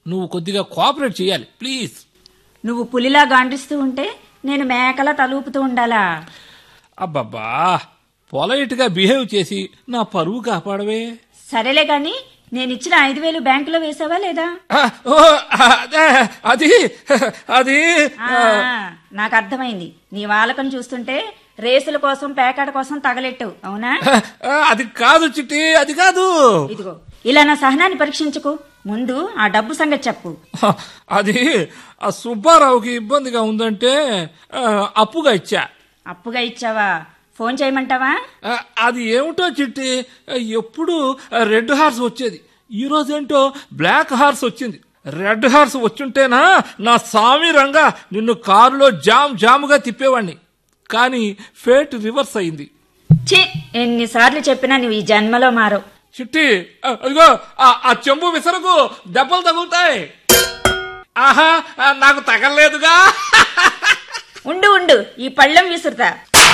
నువ్వు కొద్దిగా కోఆపరేట్ చేయాలి ప్లీజ్ నువ్వు పులిలా గాండ్రిస్తూ ఉంటే నేను మేకలా తలూపుతూ ఉండాలా అబ్బబ్బా పొలైట్గా బిహేవ్ చేసి నా పరువు కాపాడవే సరేలే గాని నేను ఇచ్చిన ఐదు వేలు బ్యాంకులో వేసావా లేదా ఆ, ఓ, అదే, అది అది ఆ, నాకు అర్థమైంది నీ వాలకం చూస్తుంటే రేసుల కోసం పేకాట కోసం తగలెట్టు అవునా ఆ, అది కాదు చిట్టి అది కాదు ఇదిగో ఇలా నా సహనాన్ని పరీక్షించుకు ముందు ఆ డబ్బు సంగతి చెప్పు అది ఆ సుబ్బారావుకి ఇబ్బందిగా ఉందంటే ఆ, అప్పుగా ఇచ్చా అప్పుగా ఇచ్చావా ఫోన్ చేయమంటావా ఆ, అది ఏమిటో చిట్టి ఎప్పుడు రెడ్ హార్స్ వచ్చేది ఈ రోజేంటో బ్లాక్ హార్స్ వచ్చింది రెడ్ హార్స్ వచ్చుంటేనా నా సామి రంగా నిన్ను కారులో జామ్ జాముగా తిప్పేవాణ్ణి కానీ ఫేట్ రివర్స్ అయింది ఛీ ఎన్నిసార్లు చెప్పినా నువ్వు ఈ జన్మలో మారవు చిట్టి ఆ, అదిగో ఆ ఆ చెంబు విసరకు దెబ్బలు తగులుతాయి ఆహా ఆ, నాకు తగలలేదుగా ఉండు ఉండు ఈ పళ్ళెం విసురుతా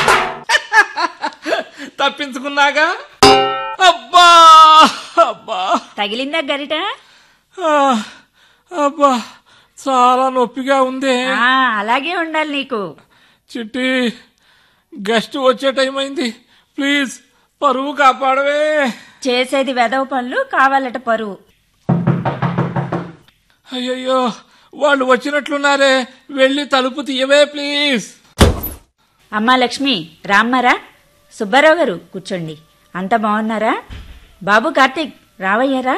తప్పించుకున్నాగా అబ్బా అబ్బా తగిలిందా గరిట ఆ, అబ్బా చాలా నొప్పిగా ఉంది ఆ, అలాగే ఉండాలి నీకు చిట్టి గెస్ట్ వచ్చే టైం అయింది ప్లీజ్ పరువు కాపాడవే చేసేది వెదవ పనులు కావాలట పరువు అయ్యయ్యో వాళ్ళు వచ్చినట్లున్నారే వెళ్ళి తలుపు తీయవే ప్లీజ్ అమ్మా లక్ష్మి రామ్మారా సుబ్బారావు గారు కూర్చోండి అంతా బాగున్నారా బాబు కార్తీక్ రావయ్యారా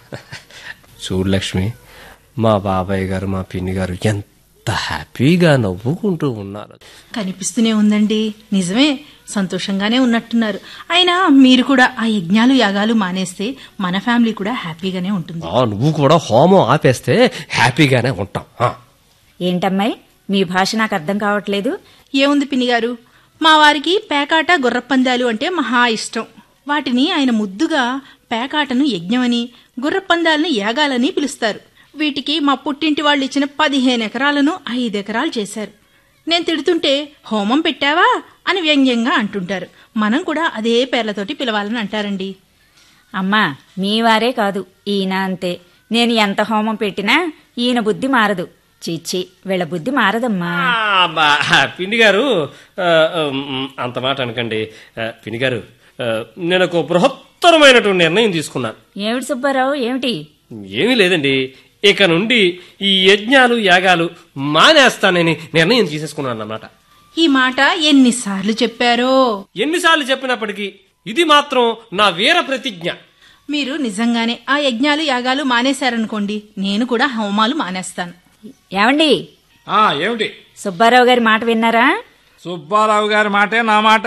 చూడు లక్ష్మి మా బాబాయ్ గారు మా పిన్ని గారు ఎంత హ్యాపీగా నవ్వుకుంటూ ఉన్నారు కనిపిస్తూనే ఉందండి నిజమే సంతోషంగానే ఉన్నట్టున్నారు అయినా మీరు కూడా ఆ యజ్ఞాలు యాగాలు మానేస్తే మన ఫ్యామిలీ కూడా హ్యాపీగానే ఉంటుంది ఆ, నువ్వు కూడా హోమం ఆపేస్తే హ్యాపీగానే ఉంటాం ఆ. ఏంటమ్మాయి మీ భాష నాకు అర్థం కావట్లేదు ఏముంది పిన్ని గారు మా వారికి పేకాట గుర్రపందాలు అంటే మహా ఇష్టం వాటిని ఆయన ముద్దుగా పేకాటను యజ్ఞమని గుర్రపందాలను యాగాలని పిలుస్తారు వీటికి మా పుట్టింటి వాళ్ళు ఇచ్చిన పదిహేను ఎకరాలను ఐదు ఎకరాలు చేశారు నేను తిడుతుంటే హోమం పెట్టావా అని వ్యంగ్యంగా అంటుంటారు మనం కూడా అదే పేర్లతోటి పిలవాలని అంటారండి అమ్మా మీ వారే కాదు ఈయన అంతే నేను ఎంత హోమం పెట్టినా ఈయన బుద్ధి మారదు చీచి వీళ్ళ బుద్ధి మారదమ్మా ఆ, బా, పిన్ని గారు ఆ, ఉమ్, అంత మాట అనకండి ఆ, పిన్ని గారు ఆ, నేను ఒక బృహత్తరమైనటువంటి నిర్ణయం తీసుకున్నాను ఏమిటి సుబ్బారావు ఏమిటి ఏమీ లేదండి ఇక నుండి ఈ యజ్ఞాలు యాగాలు మానేస్తానని నిర్ణయం తీసేసుకున్నాను అన్నమాట ఈ మాట ఎన్నిసార్లు చెప్పారో ఎన్నిసార్లు చెప్పినప్పటికీ ఇది మాత్రం నా వీర ప్రతిజ్ఞ మీరు నిజంగానే ఆ యజ్ఞాలు యాగాలు మానేశారనుకోండి నేను కూడా హోమాలు మానేస్తాను ఏమండి ఆ ఏమిటి సుబ్బారావు గారి మాట విన్నారా సుబ్బారావు గారి మాటే నా మాట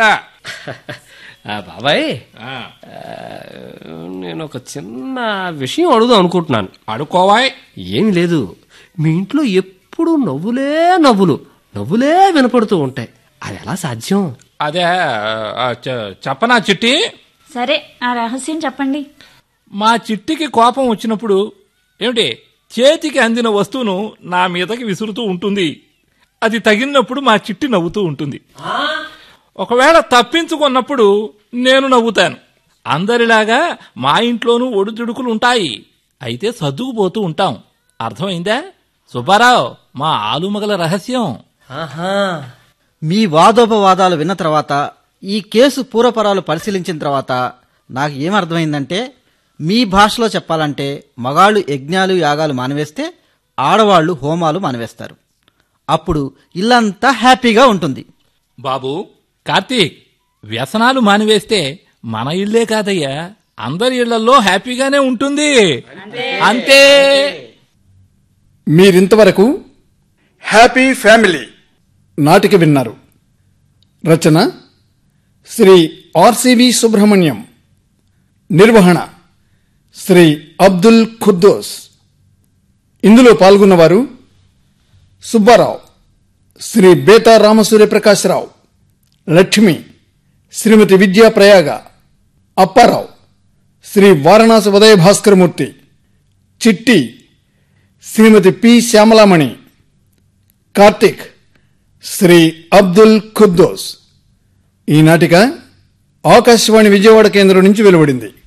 ఆ, బాబాయ్ ఆ, ఆ, నేను ఒక చిన్న విషయం అడుగుదాం అనుకుంటున్నాను అడుకోవాయ్ ఏమి లేదు మీ ఇంట్లో ఎప్పుడు నవ్వులే నవ్వులు నవ్వులే వినపడుతూ ఉంటాయి అది ఎలా సాధ్యం అదే ఆ, చె- చెప్పనా చిట్టి సరే ఆ రహస్యం చెప్పండి మా చిట్టికి కోపం వచ్చినప్పుడు ఏమిటి చేతికి అందిన వస్తువును నా మీదకి విసురుతూ ఉంటుంది అది తగిలినప్పుడు మా చిట్టి నవ్వుతూ ఉంటుంది ఒకవేళ తప్పించుకున్నప్పుడు నేను నవ్వుతాను అందరిలాగా మా ఇంట్లోనూ ఒడిదుడుకులు ఉంటాయి అయితే సర్దుకుపోతూ ఉంటాం అర్థమైందా సుబ్బారావు మా ఆలుమగల రహస్యం ఆహా మీ వాదోపవాదాలు విన్న తర్వాత ఈ కేసు పూర్వపరాలు పరిశీలించిన తర్వాత నాకు ఏమర్థమైందంటే మీ భాషలో చెప్పాలంటే మగాళ్ళు యజ్ఞాలు యాగాలు మానివేస్తే ఆడవాళ్లు హోమాలు మానివేస్తారు అప్పుడు ఇల్లంతా హ్యాపీగా ఉంటుంది బాబు కార్తీక్ వ్యసనాలు మానివేస్తే మన ఇల్లే కాదయ్యా అందరి ఇళ్లలో హ్యాపీగానే ఉంటుంది అంతే మీరింతవరకు హ్యాపీ ఫ్యామిలీ నాటిక విన్నారు రచన శ్రీ ఆర్సివి సుబ్రహ్మణ్యం నిర్వహణ శ్రీ అబ్దుల్ ఖుద్దోస్ ఇందులో పాల్గొన్నవారు సుబ్బారావు శ్రీ బేతా రామసూర్యప్రకాశ్రావు లక్ష్మి శ్రీమతి విద్యా ప్రయాగ అప్పారావు శ్రీ వారణాసి ఉదయ భాస్కరమూర్తి చిట్టి శ్రీమతి పి శ్యామలామణి కార్తిక్ శ్రీ అబ్దుల్ ఖుద్దోస్ ఈ నాటిక ఆకాశవాణి విజయవాడ కేంద్రం నుంచి వెలువడింది